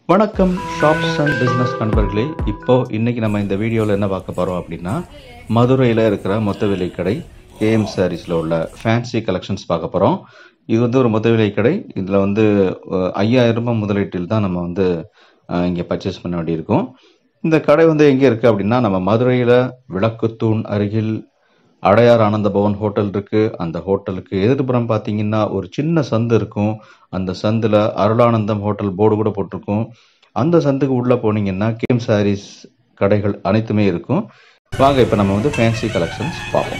வணக்கம் shops and business நண்பர்களே இப்போ இன்னைக்கு நம்ம இந்த வீடியோவில் என்ன பார்க்க போகிறோம் அப்படின்னா மதுரையில் இருக்கிற மொத்த விலை கடை ஏஎம் சாரீஸில் உள்ள ஃபேன்சி கலெக்ஷன்ஸ் பார்க்க போகிறோம் இது வந்து ஒரு மொத்த விலை கடை இதில் வந்து அஹ், ஐயாயிரம் ரூபாய் முதலீட்டில் தான் நம்ம வந்து அஹ், இங்கே பர்ச்சேஸ் பண்ண வேண்டியிருக்கும் இந்த கடை வந்து எங்கே இருக்குது அப்படின்னா நம்ம மதுரையில் விளக்குத்தூண் அருகில் அடையார் ஆனந்த பவன் ஹோட்டல் இருக்கு அந்த ஹோட்டலுக்கு எதிர்ப்புறம் பார்த்தீங்கன்னா ஒரு சின்ன சந்து இருக்கும் அந்த சந்தில் அருளானந்தம் ஹோட்டல் போர்டு கூட போட்டிருக்கும் அந்த சந்துக்கு உள்ளே போனீங்கன்னா கேம் சாரீஸ் கடைகள் அனைத்துமே இருக்கும் வாங்க இப்போ நம்ம வந்து ஃபேன்சி கலெக்ஷன்ஸ் பார்ப்போம்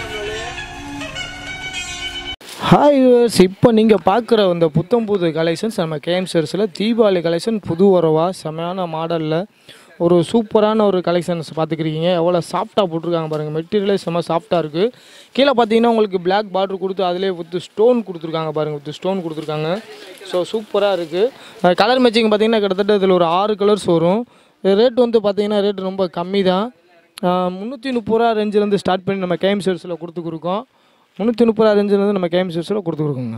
ஹாய் வியூவர்ஸ் இப்போ நீங்கள் பார்க்குற இந்த புத்தம் புது கலெக்ஷன்ஸ் நம்ம கேம்சர்ஸில் தீபாவளி கலெக்ஷன் புது உறவா செமையான மாடலில் ஒரு சூப்பரான ஒரு கலெக்ஷன்ஸ் பார்த்துக்கிறீங்க எவ்வளோ சாஃப்டாக போட்டிருக்காங்க பாருங்கள் மெட்டீரியலே செம்ம சாஃப்டாக இருக்குது கீழே பார்த்தீங்கன்னா உங்களுக்கு Black பார்டர் கொடுத்து அதிலே வித்து ஸ்டோன் கொடுத்துருக்காங்க பாருங்கள் வித்து ஸ்டோன் கொடுத்துருக்காங்க ஸோ சூப்பராக இருக்குது கலர் மேட்சிங் பார்த்தீங்கன்னா கிட்டத்தட்ட இதில் ஒரு ஆறு கலர்ஸ் வரும் ரேட் வந்து பார்த்தீங்கன்னா ரேட் ரொம்ப கம்மி தான் முந்நூற்றி முப்பது ரூபா ரேஞ்சிலேருந்து ஸ்டார்ட் பண்ணி நம்ம கேம் ஷர்ட்ஸில் கொடுத்துருக்கோம் முந்நூற்றி முப்பது ரூபா ரேஞ்சிலேருந்து நம்ம கேம் ஷர்ட்ஸில் கொடுத்துருக்கோங்க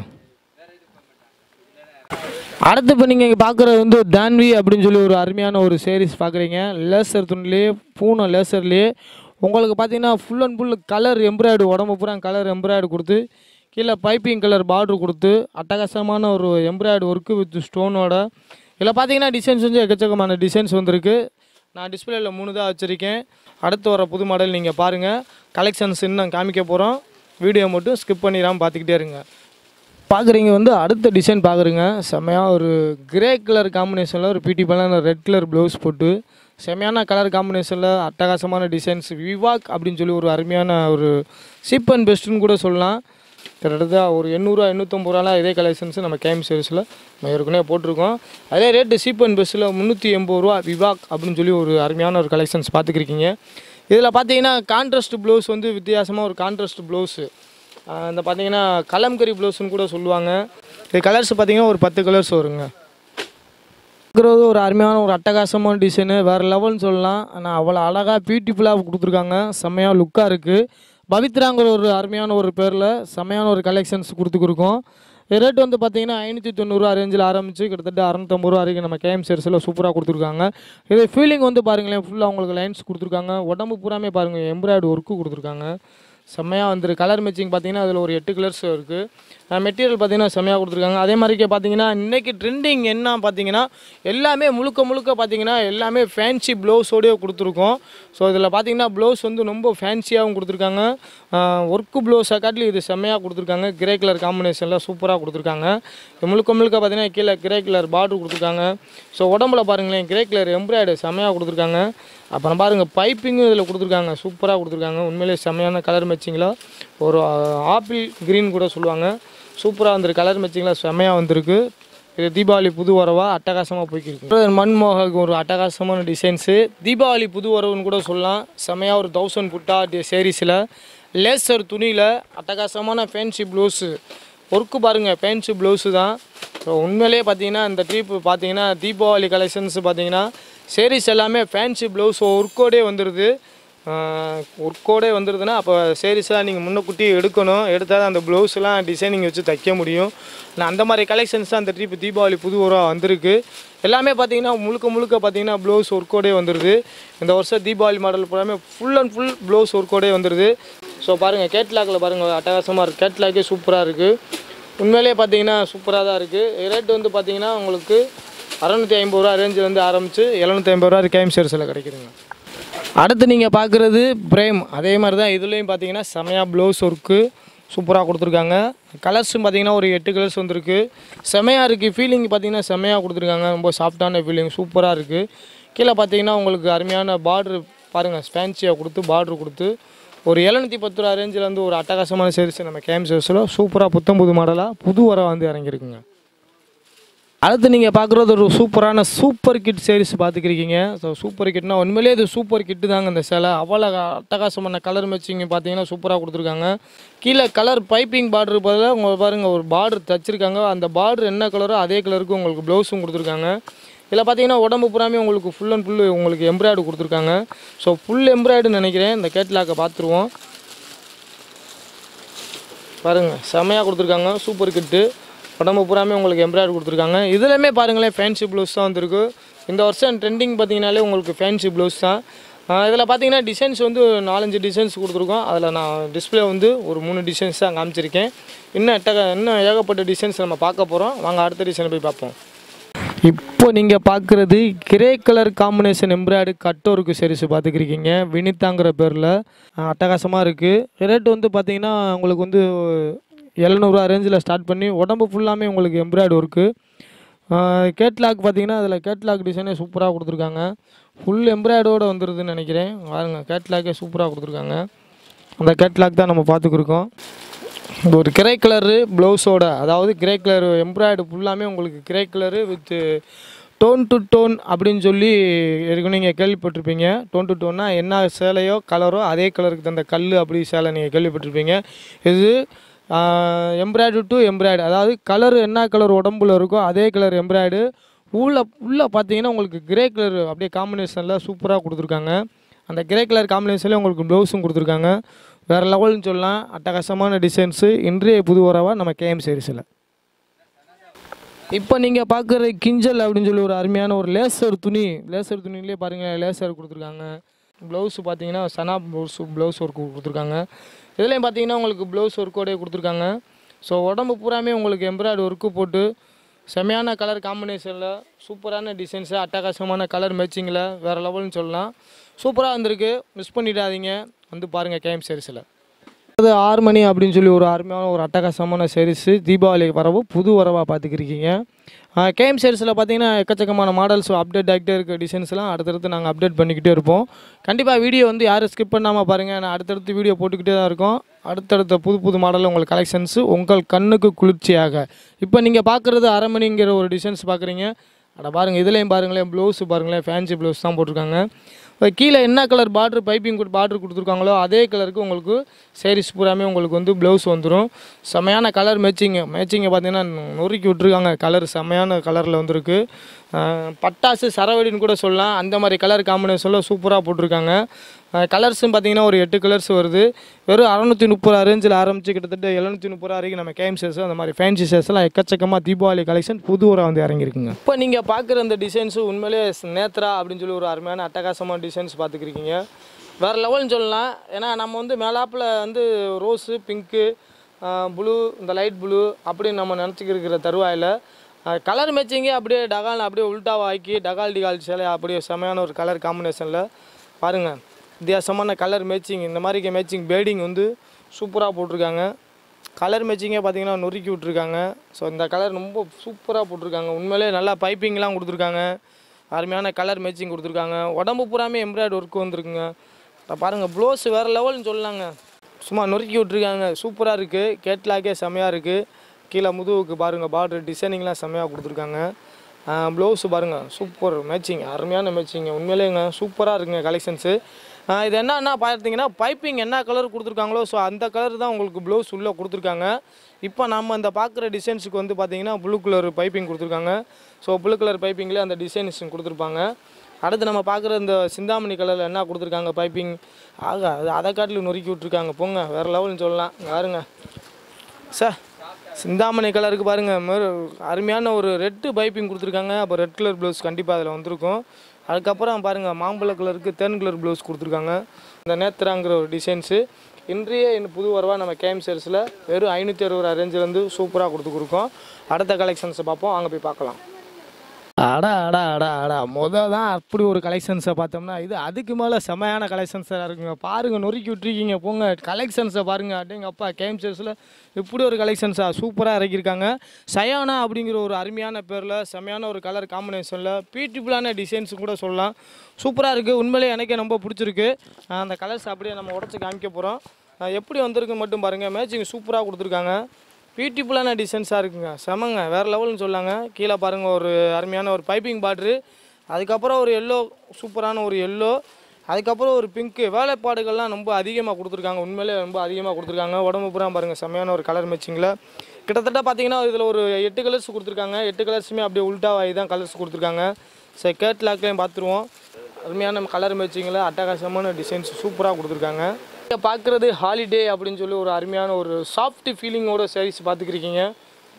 அடுத்து இப்போ நீங்கள் இங்கே பார்க்குறது வந்து தான்வி அப்படின்னு சொல்லி ஒரு அருமையான ஒரு சேரீஸ் பார்க்குறீங்க லேசர் துணிலேயே பூனை லேசர்லேயே உங்களுக்கு பார்த்தீங்கன்னா full and full colour embroid உடம்பு பூரா கலர் எம்ப்ராய்டு கொடுத்து கீழே பைப்பிங் கலர் பார்டர் கொடுத்து அட்டகாசமான ஒரு எம்ப்ராய்டு ஒர்க்கு வித் ஸ்டோனோட இதில் பார்த்தீங்கன்னா டிசைன்ஸ் வந்து எக்கச்சக்கமான டிசைன்ஸ் வந்திருக்கு நான் டிஸ்பிளேயில் மூணு தான் வச்சுருக்கேன் அடுத்து வர புது மாடல் நீங்கள் பாருங்கள் கலெக்ஷன்ஸ் இன்னும் காமிக்க போகிறோம் வீடியோ மட்டும் ஸ்கிப் பண்ணிடாமல் பார்த்துக்கிட்டே இருங்க பார்க்குறீங்க வந்து அடுத்த டிசைன் பார்க்குறீங்க செம்மையாக ஒரு கிரே கலர் காம்பினேஷனில் ஒரு பிடி பண்ண ரெட் கலர் ப்ளவுஸ் போட்டு செம்மையான கலர் காம்பினேஷனில் அட்டகாசமான டிசைன்ஸ் விவாக் அப்படின்னு சொல்லி ஒரு அருமையான ஒரு சீப் அண்ட் பெஸ்ட்டுன்னு கூட சொல்லலாம் கிட்டத்தட்ட ஒரு எண்ணூறுவா எண்ணூற்றம்பது ரூபாலாம் இதே கலெக்ஷன்ஸ் நம்ம கேம் சர்வீஸில் நம்ம ஏற்கனவே போட்டிருக்கோம் அதே ரேட்டு சீப் அண்ட் பெஸ்ட்டில் முந்நூற்றி எண்பது ரூபா விவாக் அப்படின்னு சொல்லி ஒரு அருமையான ஒரு கலெக்ஷன்ஸ் பார்த்துக்கிருக்கீங்க இதில் பார்த்தீங்கன்னா கான்ட்ராஸ்ட் ப்ளவுஸ் வந்து வித்தியாசமாக ஒரு கான்ட்ராஸ்ட் ப்ளவுஸு இந்த பார்த்தீங்கன்னா கலம்கரி ப்ளவுஸ்னு கூட சொல்லுவாங்க இது கலர்ஸ் பார்த்தீங்கன்னா ஒரு பத்து கலர்ஸ் வருங்க இருக்கிறது ஒரு அருமையான ஒரு அட்டகாசமான டிசைனு வேறு லெவல்னு சொல்லலாம் ஆனால் அவ்வளோ அழகாக பியூட்டிஃபுல்லாக கொடுத்துருக்காங்க செம்மையாக லுக்காக இருக்குது பவித்ராங்கிற ஒரு அருமையான ஒரு பேரில் செம்மையான ஒரு கலெக்ஷன்ஸ் கொடுத்துருக்கோம் ரேட் வந்து பார்த்தீங்கன்னா ஐநூற்றி தொண்ணூறுரூவா ரேஞ்சில் ஆரம்பிச்சு கிட்டத்தட்ட அறநூத்தம்பது ரூபா வரைக்கும் நம்ம கேஎம் சேர்ஸில் சூப்பராக கொடுத்துருக்காங்க இது ஃபீலிங் வந்து பாருங்களேன் ஃபுல்லாக உங்களுக்கு லைன்ஸ் கொடுத்துருக்காங்க உடம்பு பூராமே பாருங்கள் எம்ப்ராய்டு ஒர்க்கு கொடுத்துருக்காங்க செம்மையாக வந்துருக்கு கலர் மேட்சிங் பார்த்தீங்கன்னா அதில் ஒரு எட்டு கலர்ஸ் இருக்குது மெட்டீரியல் பார்த்தீங்கன்னா செம்மையாக கொடுத்துருக்காங்க அதே மாதிரிக்கே பார்த்தீங்கன்னா இன்றைக்கி ட்ரெண்டிங் என்ன பார்த்தீங்கன்னா எல்லாமே முழுக்க முழுக்க பார்த்தீங்கன்னா எல்லாமே ஃபேன்சி ப்ளவுஸோடய கொடுத்துருக்கோம் ஸோ இதில் பார்த்தீங்கன்னா ப்ளவுஸ் வந்து ரொம்ப ஃபேன்சியாகவும் கொடுத்துருக்காங்க ஒர்க்கு ப்ளவுஸை காட்டிலும் இது செம்மையாக கொடுத்துருக்காங்க கிரே கலர் காம்பினேஷனில் சூப்பராக கொடுத்துருக்காங்க இது முழுக்க முழுக்க பார்த்தீங்கன்னா கீழே கிரே கலர் பார்டர் கொடுத்துருக்காங்க ஸோ உடம்புல பாருங்களேன் கிரே கலர் எம்ப்ராய்டு செம்மையாக கொடுத்துருக்காங்க அப்புறம் பாருங்கள் பைப்பிங்கும் இதில் கொடுத்துருக்காங்க சூப்பராக கொடுத்துருக்காங்க உண்மையிலே செம்மையான கலர் மேட்சிங்கில் ஒரு ஆப்பிள் க்ரீன் கூட சொல்லுவாங்க சூப்பராக வந்துருக்கு கலர் மேட்சிங்கில் செம்மையாக வந்திருக்கு இது தீபாவளி புது வரவா அட்டகாசமாக போய்க்கிருக்கு மன்மோகக் ஒரு அட்டகாசமான டிசைன்ஸு தீபாவளி புது வரவுன்னு கூட சொல்லலாம் செம்மையாக ஒரு தௌசண்ட் புட்டா சேரீஸில் லேசர் துணியில் அட்டகாசமான ஃபேன்சி ப்ளவுஸு ஒர்க்கு பாருங்கள் ஃபேன்சி ப்ளவுஸு தான் ஸோ உண்மையிலேயே பார்த்தீங்கன்னா இந்த ட்ரீப் பார்த்தீங்கன்னா தீபாவளி கலெக்ஷன்ஸ் பார்த்தீங்கன்னா சேரீஸ் எல்லாமே ஃபேன்சி ப்ளவுஸ் ஒர்க்கோடே வந்துடுது ஒர்க்கோடே வந்துடுதுன்னா அப்போ சேரீஸ்லாம் நீங்கள் முன்னக்கூட்டி எடுக்கணும் எடுத்தால் தான் அந்த ப்ளவுஸ்லாம் டிசைனிங் வச்சு தைக்க முடியும் நான் அந்த மாதிரி கலெக்ஷன்ஸ் தான் அந்த ட்ரீப் தீபாவளி புது உரம் வந்திருக்கு எல்லாமே பார்த்தீங்கன்னா முழுக்க முழுக்க பார்த்தீங்கன்னா ப்ளவுஸ் ஒர்க்கோடே வந்துடுது இந்த வருஷம் தீபாவளி மாடல் பூராமே ஃபுல் அண்ட் ஃபுல் ப்ளவுஸ் ஒர்க்கோடே வந்துடுது ஸோ பாருங்கள் கேட்லாகில் பாருங்கள் அட்டகாசமாக இருக்குது கேட்லாக்கே சூப்பராக இருக்குது உண்மையிலேயே பார்த்தீங்கன்னா சூப்பராக தான் இருக்குது ரேட் வந்து பார்த்தீங்கன்னா உங்களுக்கு அறநூற்றி ஐம்பது ரூபா ரேஞ்சிலேருந்து ஆரம்பித்து எழுநூற்றி ஐம்பது ரூபா கேம் ஷேர்ஸில் கிடைக்குதுங்க அடுத்து நீங்கள் பார்க்குறது பிரேம் அதே மாதிரி தான் இதுலேயும் பார்த்தீங்கன்னா செமையாக ப்ளவுஸ் ஒர்க்கு சூப்பராக கொடுத்துருக்காங்க கலர்ஸும் பார்த்தீங்கன்னா ஒரு எட்டு கலர்ஸ் வந்திருக்கு செமையாக இருக்குது ஃபீலிங் பார்த்தீங்கன்னா செமையாக கொடுத்துருக்காங்க ரொம்ப சாஃப்டான ஃபீலிங் சூப்பராக இருக்குது கீழே பார்த்தீங்கன்னா உங்களுக்கு அருமையான பார்ட்ரு பாருங்கள் ஸ்பேன்சியாக கொடுத்து பார்ட்ரு கொடுத்து ஒரு எழுநூற்றி பத்து ரூபா ரேஞ்சில் வந்து ஒரு அட்டகாசமான சேரிஸ் நம்ம கேம் சேரிஸில் சூப்பராக புத்தம் புது மாடலாக புது வர வந்து இறங்கியிருக்குங்க அடுத்து நீங்கள் பார்க்குறது ஒரு சூப்பரான சூப்பர் கிட் சேரீஸ் பார்த்துக்கிறீங்க ஸோ சூப்பர் கிட்னா உண்மையிலேயே இது சூப்பர் கிட்டு தாங்க இந்த சேலை அவ்வளோ அட்டகாசமான கலர் மேட்சிங் பார்த்தீங்கன்னா சூப்பராக கொடுத்துருக்காங்க கீழே கலர் பைப்பிங் பார்டர் பதிலாக உங்களுக்கு பாருங்கள் ஒரு பார்டர் தச்சிருக்காங்க அந்த பார்டர் என்ன கலரோ அதே கலருக்கு உங்களுக்கு ப்ளவுஸும் கொடுத்துருக்காங்க இதில் பார்த்தீங்கன்னா உடம்பு பூராமே உங்களுக்கு ஃபுல் அண்ட் ஃபுல் உங்களுக்கு எம்ப்ராய்டு கொடுத்துருக்காங்க ஸோ ஃபுல் எம்ப்ராய்டுன்னு நினைக்கிறேன் இந்த கேட்லாக்கை பார்த்துருவோம் பாருங்கள் செமையாக கொடுத்துருக்காங்க சூப்பர் கிட்டு உடம்பு பூராமே உங்களுக்கு எம்ப்ராய்டரி கொடுத்துருக்காங்க இதுலையுமே பாருங்களேன் ஃபேன்சி ப்ளவுஸ் தான் வந்திருக்கு இந்த வருஷம் ட்ரெண்டிங் பார்த்தீங்கனாலே உங்களுக்கு ஃபேன்சி ப்ளவுஸ் தான் இதில் பார்த்தீங்கன்னா டிசைன்ஸ் வந்து நாலஞ்சு டிசைன்ஸ் கொடுத்துருக்கோம் அதில் நான் டிஸ்பிளே வந்து ஒரு மூணு டிசைன்ஸ் தான் காமிச்சிருக்கேன் இன்னும் எட்டக இன்னும் ஏகப்பட்ட டிசைன்ஸ் நம்ம பார்க்க போகிறோம் வாங்க அடுத்த டிசைனை போய் பார்ப்போம் இப்போ நீங்கள் பார்க்குறது கிரே கலர் காம்பினேஷன் எம்ப்ராய்டு கட்டோருக்கு சரிசு பார்த்துக்கிருக்கீங்க வினிதாங்கிற பேரில் அட்டகாசமாக இருக்குது ரேட் வந்து பார்த்தீங்கன்னா உங்களுக்கு வந்து எழுநூறுவா ரேஞ்சில் ஸ்டார்ட் பண்ணி உடம்பு ஃபுல்லாமே உங்களுக்கு எம்ப்ராய்டு ஒர்க்கு கேட்லாக் பார்த்தீங்கன்னா அதில் கேட்லாக் டிசைனே சூப்பராக கொடுத்துருக்காங்க ஃபுல் எம்ப்ராய்டோடு வந்துடுதுன்னு நினைக்கிறேன் பாருங்க கேட்லாக்கே சூப்பராக கொடுத்துருக்காங்க அந்த கேட்லாக் தான் நம்ம பார்த்துக்கிருக்கோம் இது ஒரு கிரே கலரு ப்ளவுஸோட அதாவது கிரே கலர் எம்ப்ராய்டு ஃபுல்லாமே உங்களுக்கு grey colour with tone to tone அப்படின்னு சொல்லி ஏற்கனவே நீங்கள் கேள்விப்பட்டிருப்பீங்க டோன் டு டோன்னா என்ன சேலையோ கலரோ அதே கலருக்கு தந்த கல் அப்படி சேலை நீங்கள் கேள்விப்பட்டிருப்பீங்க இது எம்ப்ராய்டு டு எம்ப்ராய்டு அதாவது கலர் என்ன கலர் உடம்புல இருக்கோ அதே கலர் எம்ப்ராய்டு உள்ள உள்ளே பார்த்தீங்கன்னா உங்களுக்கு கிரே கலர் அப்படியே காம்பினேஷனில் சூப்பராக கொடுத்துருக்காங்க அந்த கிரே கலர் காம்பினேஷன்லேயே உங்களுக்கு ப்ளவுஸும் கொடுத்துருக்காங்க வேறு லெவல்னு சொல்லலாம் அட்டகாசமான டிசைன்ஸு இன்றைய புது உறவாக நம்ம கேஎம் சீரிஸில் இப்போ நீங்கள் பார்க்குற கிஞ்சல் அப்படின்னு சொல்லி ஒரு அருமையான ஒரு லேசர் துணி லேசர் துணியிலே பாருங்கள் லேசர் கொடுத்துருக்காங்க ப்ளவுஸ் பார்த்தீங்கன்னா சனா ப்ளவுஸ் ப்ளவுஸ் ஒர்க் கொடுத்துருக்காங்க இதுலேயும் பார்த்தீங்கன்னா உங்களுக்கு ப்ளவுஸ் ஒர்க்கோடய கொடுத்துருக்காங்க ஸோ உடம்பு பூராமே உங்களுக்கு எம்ப்ராய்டு ஒர்க்கு போட்டு செமையான கலர் காம்பினேஷனில் சூப்பரான டிசைன்ஸு அட்டகாசமான கலர் மேட்சிங்கில் வேறு லெவல்னு சொல்லலாம் சூப்பராக வந்திருக்கு மிஸ் பண்ணிடாதீங்க வந்து பாருங்கள் கேஎம் சீரிஸில் அது ஆறு மணி அப்படின்னு சொல்லி ஒரு அருமையான ஒரு அட்டகாசமான சீரிஸு தீபாவளி வரவு புது வரவாக பார்த்துக்கிருக்கீங்க கேஎம் சீரிஸில் பார்த்தீங்கன்னா எக்கச்சக்கமான மாடல்ஸ் அப்டேட் ஆகிட்டே இருக்க டிசைன்ஸ்லாம் அடுத்தடுத்து நாங்கள் அப்டேட் பண்ணிக்கிட்டே இருப்போம் கண்டிப்பாக வீடியோ வந்து யாரும் ஸ்கிப் பண்ணாமல் பாருங்கள் நான் அடுத்தடுத்து வீடியோ போட்டுக்கிட்டே தான் இருக்கோம் அடுத்தடுத்த புது புது மாடலில் உங்கள் கலெக்ஷன்ஸு உங்கள் கண்ணுக்கு குளிர்ச்சியாக இப்போ நீங்கள் பார்க்குறது அரை மணிங்கிற ஒரு டிசைன்ஸ் பார்க்குறீங்க அட பாருங்கள் இதுலேயும் பாருங்களேன் ப்ளவுஸ் பாருங்களேன் ஃபேன்சி ப்ளவுஸ் தான் போட்டிருக்காங்க இப்போ கீழே என்ன கலர் பார்ட்ரு பைப்பிங் பார்ட்ரு கொடுத்துருக்காங்களோ அதே கலருக்கு உங்களுக்கு sarees பூராமே உங்களுக்கு வந்து ப்ளவுஸ் வந்துடும் செமையான கலர் மேட்சிங்கு மேட்சிங்கை பார்த்தீங்கன்னா நொறுக்கி விட்ருக்காங்க கலர் செமையான கலரில் வந்திருக்கு அஹ் பட்டாசு சரவெடின்னு கூட சொல்லலாம் அந்த மாதிரி கலர் காம்பினேஷனில் சூப்பராக போட்டிருக்காங்க கலர்ஸும் பார்த்தீங்கன்னா ஒரு எட்டு கலர்ஸ் வருது வெறும் அறநூற்றி முப்பது ரூபா ரேஞ்சில் ஆரம்பித்து கிட்டத்தட்ட எழுநூற்றி முப்பது ரூபா வரைக்கும் நம்ம கேம் சேஸ் அந்த மாதிரி ஃபேன்சி சேஸ்லாம் எக்கச்சக்கமாக தீபாவளி கலெக்ஷன் புது ஊராக வந்து இறங்கியிருக்குங்க இப்போ நீங்கள் பார்க்குற அந்த டிசைன்ஸு உண்மையிலேயே நேத்ரா அப்படின்னு சொல்லி ஒரு அருமையான அட்டகாசமான டிசைன்ஸ் பார்த்துக்கிருக்கீங்க வேறு லெவல்னு சொல்லலாம் ஏன்னா நம்ம வந்து மேலாப்பில் வந்து ரோஸு பிங்க்கு ப்ளூ இந்த லைட் ப்ளூ அப்படின்னு நம்ம நினச்சிக்கிருக்கிற தருவாயில் கலர் மேட்சிங்கே அப்படியே டகால் அப்படியே உல்டாவை ஆக்கி டகால் டிகால் சேலை அப்படியே செமையான ஒரு கலர் காம்பினேஷனில் பாருங்கள் வித்தியாசமான கலர் மேட்சிங் இந்த மாதிரி மேட்சிங் பேடிங் வந்து சூப்பராக போட்டிருக்காங்க கலர் மேட்சிங்கே பார்த்தீங்கன்னா நொறுக்கி விட்ருக்காங்க ஸோ இந்த கலர் ரொம்ப சூப்பராக போட்டிருக்காங்க உண்மையிலே நல்லா பைப்பிங்லாம் கொடுத்துருக்காங்க அருமையான கலர் மேட்சிங் கொடுத்துருக்காங்க உடம்பு பூராமே எம்ப்ராய்டு ஒர்க் வந்திருக்குங்க அட பாருங்கள் ப்ளவுஸ் வேறு லெவல்னு சொல்லலாங்க சும்மா நொறுக்கி விட்ருக்காங்க சூப்பராக இருக்குது கேட்லாக்கே செமையாக இருக்குது கீழே முதுகுக்கு பாருங்கள் பார்டர் டிசைனிங்லாம் செமையாக கொடுத்துருக்காங்க ப்ளவுஸு பாருங்கள் சூப்பர் மேட்சிங் அருமையான மேட்சிங்க உண்மையிலேங்க சூப்பராக இருக்குங்க கலெக்ஷன்ஸு இது என்னன்னா பார்த்தீங்கன்னா பைப்பிங் என்ன கலர் கொடுத்துருக்காங்களோ ஸோ அந்த கலர் தான் உங்களுக்கு ப்ளவுஸ் உள்ளே கொடுத்துருக்காங்க இப்போ நம்ம அந்த பார்க்குற டிசைன்ஸுக்கு வந்து பார்த்தீங்கன்னா ப்ளூ கலர் பைப்பிங் கொடுத்துருக்காங்க ஸோ ப்ளூ கலர் பைப்பிங்லேயே அந்த டிசைன்ஸ் கொடுத்துருப்பாங்க அடுத்து நம்ம பார்க்குற இந்த சிந்தாமணி கலரில் என்ன கொடுத்துருக்காங்க பைப்பிங் ஆக அது அதை காட்டிலும் நொறுக்கி விட்ருக்காங்க போங்க வேறு லெவல்னு சொல்லலாம் இங்க பாருங்க சார் சிந்தாமணி கலருக்கு பாருங்கள் மேரு அருமையான ஒரு ரெட்டு பைப்பிங் கொடுத்துருக்காங்க அப்போ ரெட் கலர் ப்ளவுஸ் கண்டிப்பாக அதில் வந்திருக்கும் அதுக்கப்புறம் பாருங்கள் மாம்பழ கலருக்கு தேன் கலர் ப்ளவுஸ் கொடுத்துருக்காங்க இந்த நேத்ராங்கிற ஒரு டிசைன்ஸு இன்றைய இந்த புது வரவா நம்ம கேம் சேல்ஸில் வெறும் ஐநூற்றி அறுபது ரூபா ரேஞ்சில் வந்து சூப்பராக கொடுத்துருக்கோம் அடுத்த கலெக்ஷன்ஸை பார்ப்போம் அங்கே போய் பார்க்கலாம் அடா அடா அடா அடா மொதல் தான் அப்படி ஒரு கலெக்ஷன்ஸை பார்த்தோம்னா இது அதுக்கு மேலே செமையான கலெக்ஷன்ஸாக இருக்குங்க பாருங்கள் நொறுக்கி விட்ருக்கீங்க போங்க கலெக்ஷன்ஸை பாருங்கள் அப்படிங்க அப்பா கேம் சேல்ஸில் இப்படி ஒரு கலெக்ஷன்ஸாக சூப்பராக இறக்கியிருக்காங்க சயானா அப்படிங்கிற ஒரு அருமையான பேரில் செமையான ஒரு கலர் காம்பினேஷனில் பியூட்டிஃபுல்லான டிசைன்ஸ் கூட சொல்லலாம் சூப்பராக இருக்குது உண்மையிலேயே எனக்கே ரொம்ப பிடிச்சிருக்கு ஆஹ் அந்த கலர்ஸ் அப்படியே நம்ம உடச்சி காமிக்க போகிறோம் எப்படி வந்திருக்கு மட்டும் பாருங்கள் மேட்சிங் சூப்பராக கொடுத்துருக்காங்க பியூட்டிஃபுல்லான டிசைன்ஸாக இருக்குங்க செமங்க வேறு லெவல்னு சொல்லாங்க கீழே பாருங்கள் ஒரு அருமையான ஒரு பைப்பிங் பாட்ரு அதுக்கப்புறம் ஒரு எல்லோ சூப்பரான ஒரு எல்லோ அதுக்கப்புறம் ஒரு பிங்க்கு வேலைப்பாடுகள்லாம் ரொம்ப அதிகமாக கொடுத்துருக்காங்க உண்மையிலே ரொம்ப அதிகமாக கொடுத்துருக்காங்க உடம்பு பூரா பாருங்கள் செம்மையான ஒரு கலர் மேட்சிங்கில் கிட்டத்தட்ட பார்த்தீங்கன்னா இதில் ஒரு எட்டு கலர்ஸ் கொடுத்துருக்காங்க எட்டு கலர்ஸுமே அப்படியே உல்ட்டாவாகி தான் கலர்ஸ் கொடுத்துருக்காங்க சரி கேட்லாக்லேயும் பார்த்துருவோம் அருமையான கலர் மேட்சிங்கில் அட்டகாசமான டிசைன்ஸ் சூப்பராக கொடுத்துருக்காங்க இங்கே பார்க்குறது ஹாலிடே அப்படின்னு சொல்லி ஒரு அருமையான ஒரு சாஃப்ட் ஃபீலிங்கோட sarees பார்த்துக்கிருக்கீங்க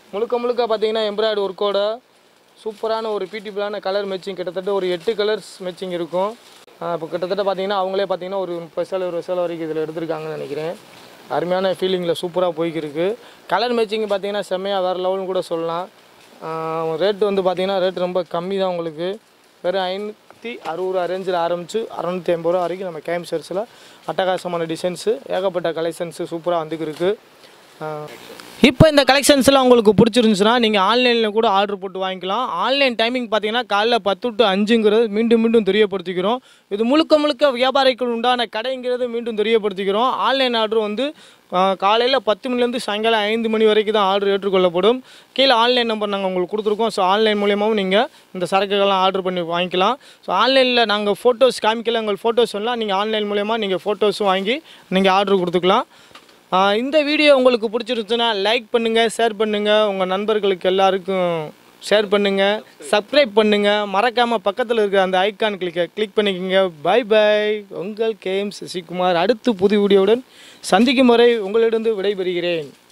முழுக்க முழுக்க பார்த்தீங்கன்னா எம்ப்ராய்டு ஒர்க்கோட சூப்பரான ஒரு பியூட்டிஃபுல்லான கலர் மேட்சிங் கிட்டத்தட்ட ஒரு எட்டு கலர்ஸ் மேட்சிங் இருக்கும் இப்போ கிட்டத்தட்ட பார்த்தீங்கன்னா அவங்களே பார்த்தீங்கன்னா ஒரு முப்பது சேலை ஒரு சேலை வரைக்கும் இதில் எடுத்திருக்காங்கன்னு நினைக்கிறேன் அருமையான ஃபீலிங்கில் சூப்பராக போய்க்கிருக்கு கலர் மேட்சிங் பார்த்தீங்கன்னா செம்மையாக வேறு லெவல்னு கூட சொல்லலாம் ரேட்டு வந்து பார்த்தீங்கன்னா ரேட் ரொம்ப கம்மி தான் உங்களுக்கு வெறும் ஐநூற்றி அறுபது ரூபா ரேஞ்சில் ஆரம்பித்து அறநூற்றி ஐம்பது ரூபா வரைக்கும் நம்ம கேம் ஷர்ட்ஸில் அட்டகாசமான டிசைன்ஸு ஏகப்பட்ட கலெக்ஷன்ஸு சூப்பராக வந்துருக்கு இப்போ இந்த கலெக்ஷன்ஸ்லாம் உங்களுக்கு பிடிச்சிருந்துச்சுன்னா நீங்கள் ஆன்லைனில் கூட ஆர்டர் போட்டு வாங்கிக்கலாம் ஆன்லைன் டைமிங் பார்த்தீங்கன்னா காலைல பத்து டு அஞ்சுங்கிறது மீண்டும் மீண்டும் தெரியப்படுத்திக்கிறோம் இது முழுக்க முழுக்க வியாபாரிகள் உண்டான கடைங்கிறது மீண்டும் தெரியப்படுத்திக்கிறோம் ஆன்லைன் ஆர்டர் வந்து காலையில் பத்து மணிலேருந்து சாயங்காலம் ஐந்து மணி வரைக்கும் தான் ஆர்டர் ஏற்றுக்கொள்ளப்படும் கீழே ஆன்லைன் நம்பர் நாங்கள் உங்களுக்கு கொடுத்துருக்கோம் ஸோ ஆன்லைன் மூலியமாகவும் நீங்கள் இந்த சரக்குகள்லாம் ஆர்டர் பண்ணி வாங்கிக்கலாம் ஸோ ஆன்லைனில் நாங்கள் ஃபோட்டோஸ் காமிக்கல உங்கள் ஃபோட்டோஸ் எல்லாம் நீங்கள் ஆன்லைன் மூலியமாக நீங்கள் ஃபோட்டோஸும் வாங்கி நீங்கள் ஆர்டர் கொடுத்துக்கலாம் ஆஹ் இந்த வீடியோ உங்களுக்கு பிடிச்சிருந்துச்சுன்னா லைக் பண்ணுங்கள் ஷேர் பண்ணுங்கள் உங்கள் நண்பர்களுக்கு எல்லாருக்கும் ஷேர் பண்ணுங்கள் சப்ஸ்கிரைப் பண்ணுங்கள் மறக்காமல் பக்கத்தில் இருக்கிற அந்த ஐக்கான் கிளிக்கை கிளிக் பண்ணிக்கோங்க பை பை உங்கள் கேஎம் சசிகுமார் அடுத்து புது வீடியோவுடன் சந்திக்கும் வரை உங்களிடம் விடைபெறுகிறேன்